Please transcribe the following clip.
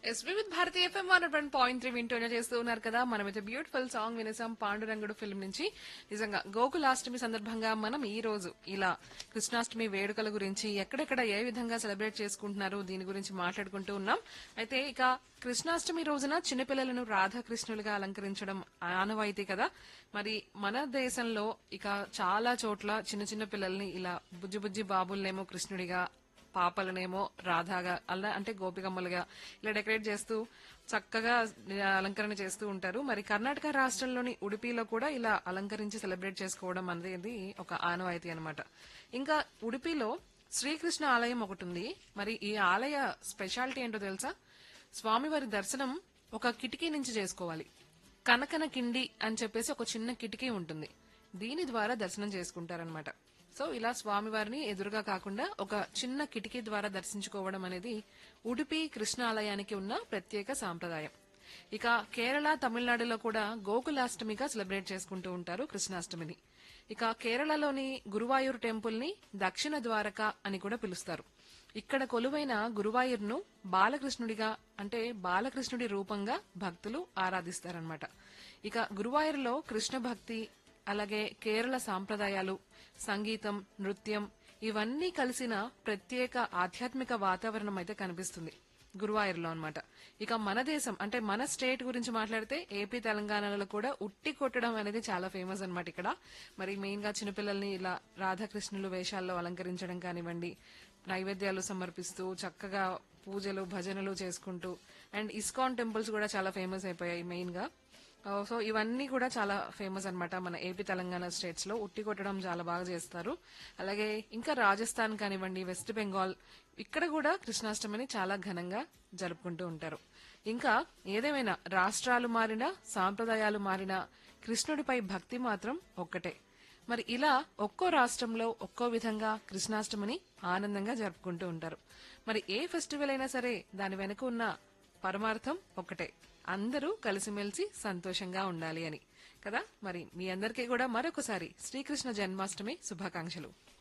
yes with Bharatiya FM one point three వింటూనే చేస్తూ ఉన్నారు కదా మనమైతే బ్యూటిఫుల్ సాంగ్ వినేసాం పాండురంగుడు ఫిల్మ్ నుంచి నిజంగా గోకులాష్టమి సందర్భంగా మనం ఈ రోజు ఇలా కృష్ణాష్టమి వేడుకల గురించి ఎక్కడెక్కడ ఏ విధంగా సెలబ్రేట్ చేసుకుంటున్నారు దీని గురించి మాట్లాడుకుంటూ ఉన్నాం అయితే ఇక కృష్ణాష్టమి రోజున చిన్నపిల్లలను రాధాకృష్ణులుగా అలంకరించడం ఆనవాయితీ కదా మరి మన దేశంలో ఇక చాలా చోట్ల చిన్న చిన్న పిల్లల్ని ఇలా బుజ్జి బుజ్జి బాబుల్నేమో కృష్ణుడిగా పాపలనేమో రాధాగా అలా అంటే గోపికమ్మలుగా ఇలా డెకరేట్ చేస్తూ చక్కగా అలంకరణ చేస్తూ ఉంటారు మరి కర్ణాటక రాష్ట్రంలోని ఉడిపిలో కూడా ఇలా అలంకరించి సెలబ్రేట్ చేసుకోవడం అనేది ఒక ఆనవాయితీ అన్నమాట ఇంకా ఉడిపిలో శ్రీకృష్ణ ఆలయం ఒకటి ఉంది మరి ఈ ఆలయ స్పెషాలిటీ ఏంటో తెలుసా స్వామివారి దర్శనం ఒక కిటికీ నుంచి చేసుకోవాలి కనకన కిండి అని చెప్పేసి ఒక చిన్న కిటికీ ఉంటుంది దీని ద్వారా దర్శనం చేసుకుంటారనమాట సో ఇలా స్వామివారిని ఎదురుగా కాకుండా ఒక చిన్న కిటికీ ద్వారా దర్శించుకోవడం అనేది ఉడిపి కృష్ణ ఆలయానికి ఉన్న ప్రత్యేక సాంప్రదాయం ఇక కేరళ తమిళనాడులో కూడా గోకులాష్టమిగా సెలబ్రేట్ చేసుకుంటూ ఉంటారు కృష్ణాష్టమిని ఇక కేరళలోని గురువాయూర్ టెంపుల్ ని దక్షిణ ద్వారక అని కూడా పిలుస్తారు ఇక్కడ కొలువైన గురువాయూర్ను బాలకృష్ణుడిగా అంటే బాలకృష్ణుడి రూపంగా భక్తులు ఆరాధిస్తారనమాట ఇక గురువాయూర్లో కృష్ణ భక్తి అలాగే కేరళ సాంప్రదాయాలు సంగీతం నృత్యం ఇవన్నీ కలిసిన ప్రత్యేక ఆధ్యాత్మిక వాతావరణం అయితే కనిపిస్తుంది గురువాయూర్లో అన్నమాట ఇక మన దేశం అంటే మన స్టేట్ గురించి మాట్లాడితే ఏపీ తెలంగాణలో కూడా ఉట్టి కొట్టడం అనేది చాలా ఫేమస్ అన్నమాట ఇక్కడ మరి మెయిన్ గా చిన్నపిల్లల్ని ఇలా రాధాకృష్ణులు వేషాల్లో అలంకరించడం కానివ్వండి నైవేద్యాలు సమర్పిస్తూ చక్కగా పూజలు భజనలు చేసుకుంటూ అండ్ ఇస్కాన్ టెంపుల్స్ కూడా చాలా ఫేమస్ అయిపోయాయి మెయిన్ గా సో ఇవన్నీ కూడా చాలా ఫేమస్ అన్నమాట మన ఏపీ తెలంగాణ స్టేట్స్ లో ఉట్టి కొట్టడం చాలా బాగా చేస్తారు అలాగే ఇంకా రాజస్థాన్ కానివ్వండి వెస్ట్ బెంగాల్ ఇక్కడ కూడా కృష్ణాష్టమిని చాలా ఘనంగా జరుపుకుంటూ ఉంటారు ఇంకా ఏదేమైనా రాష్ట్రాలు మారినా సాంప్రదాయాలు మారినా కృష్ణుడిపై భక్తి మాత్రం ఒక్కటే మరి ఇలా ఒక్కో రాష్ట్రంలో ఒక్కో విధంగా కృష్ణాష్టమిని ఆనందంగా జరుపుకుంటూ ఉంటారు మరి ఏ ఫెస్టివల్ అయినా సరే దాని వెనుక ఉన్న పరమార్థం ఒక్కటే అందరూ కలిసిమెలిసి సంతోషంగా ఉండాలి అని కదా మరి మీ అందరికీ కూడా మరొకసారి శ్రీకృష్ణ జన్మాష్టమి శుభాకాంక్షలు